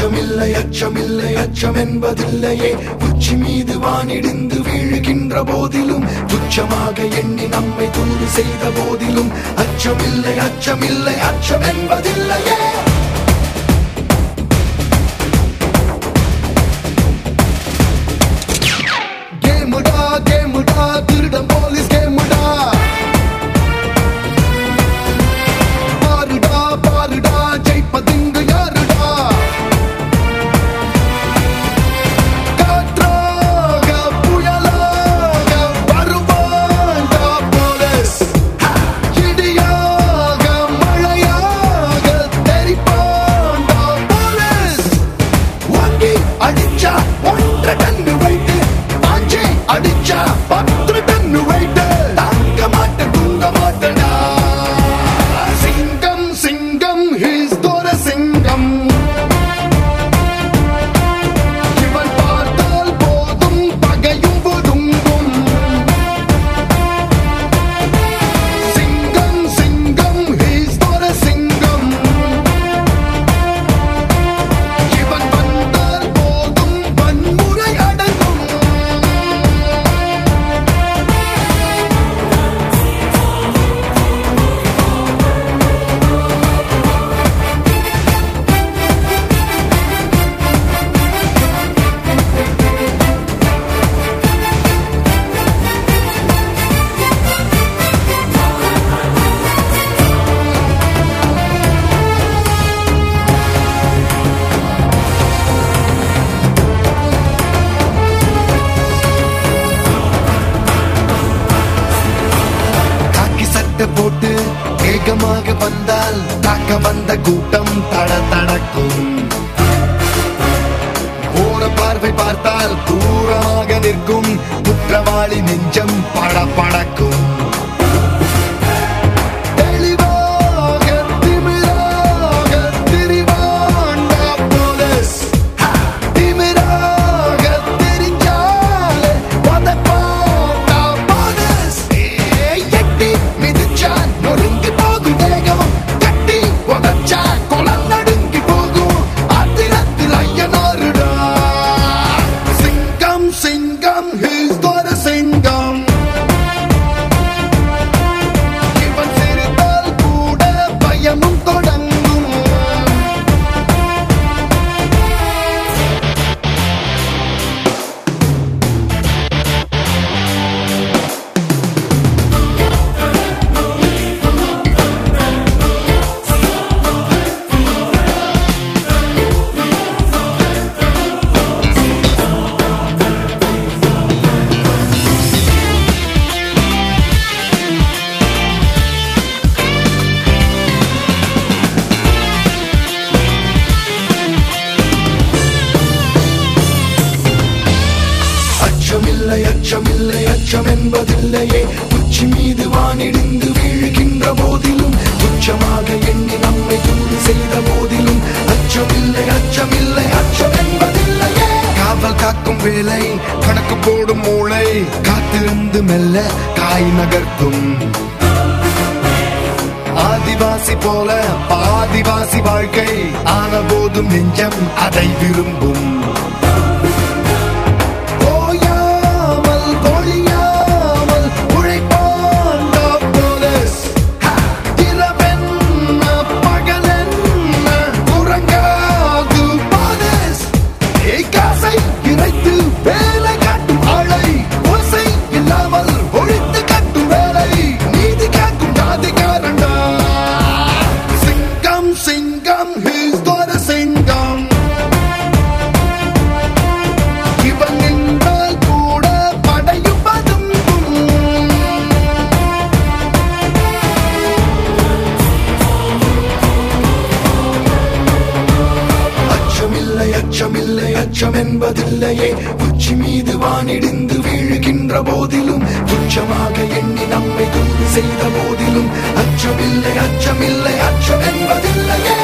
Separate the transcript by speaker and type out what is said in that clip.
Speaker 1: அச்சமில்லை அச்சமில்லை அச்சம் என்பதில்லையே உச்சி மீது வானிடிந்து வீழுகின்ற போதிலும் துச்சமாக எண்ணி நம்மை தூது செய்த போதிலும் அச்சமில்லை அச்சமில்லை அச்சம் என்பதில்லையே கேமுடா கேமுடா திருடம் போலீஸ் கேமுடா பாருடா பாருடா ஜெயிப்பதிங்கு யாருடா காற்றாக புயலாக வருவான்டா போலீஸ் இடியாக மழையாக தெரிப்பான்டா போலீஸ் வாங்கி அடிச்சா ஒன்றரை டன்னு வைட்டு பாஞ்சி அடிச்சா பத்து டன்னு வைட்டு தாங்க மாட்ட தூங்க மாட்டடா சிங்கம் சிங்கம் ஹிஸ் தோர சிங்கம் இவன் பார்த்தால் போதும் பகையும் ஒதுங்கும் சிங்கம் சிங்கம் ஹிஸ் தோர சிங்கம் இவன் வந்தால் போதும் வன்முறை அடங்கும் காக்கி சட்டை போட்டு வேகமாக வந்தால் தாக்க வந்த கூட்டம் தட தடக்கும் ஓர பார்வை பார்த்தால் தூரமாக நிற்கும் குற்றவாளி நெஞ்சம் பட படக்கும் தெளிவாக திமிராக திரிவாண்டா போலீஸ் திமிராக தெரிஞ்சாலே உதைப்பாண்டா போலீஸ். ஏய், எட்டி மிதிச்சா நொறுங்கி போகும் வேகம். கட்டி உதைச்சா குளம் நடுங்கி போகும். ஆத்திரத்தில் ஐயனாருடா. சிங்கம் சிங்கம் he's got a சிங்கம் இவன் சிரித்தால் கூட பயமும் தொடங்கும் அச்சமில்லை அச்சமில்லை அச்சம் என்பதில்லையே உச்சி மீது வானிடிந்து வீழுகின்ற போதிலும் துச்சமாக எண்ணி நம்மை தூது செய்த போதிலும் அச்சமில்லை அச்சமில்லை அச்சம் என்பதில்லையே காவல் காக்கும் வேலை கணக்கு போடும் மூளை காத்திருந்து மெல்ல காய் நகர்த்தும் ஆதிவாசி போல பாதிவாசி வாழ்க்கை ஆன போதும் நெஞ்சம் அதை விரும்பும் ஓயாமல் பொழியாமல் உழைப்பாண்டா போலீஸ் இரவென்ன பகலென்ன உறங்காது போலீஸ் ஏய் காசை இறைத்து வேலை காட்டும் ஆளை ஓசை இல்லாமல் ஒழித்து கட்டும் வேலை நீதி காக்கும் ஜாதிகாரண்டா சிங்கம் சிங்கம் ஹிஸ் தோர சிங்கம் இவன் நின்றால் கூட படையும் பதுங்கும் அச்சமில்லை அச்சமில்லை அச்சம் என்பதில்லையே உச்சி மீது வானிடிந்து வீழுகின்ற போதிலும் துச்சமாக எண்ணி நம்மை தூது செய்த போதிலும் அச்சமில்லை அச்சமில்லை அச்சம் என்பதில்லையே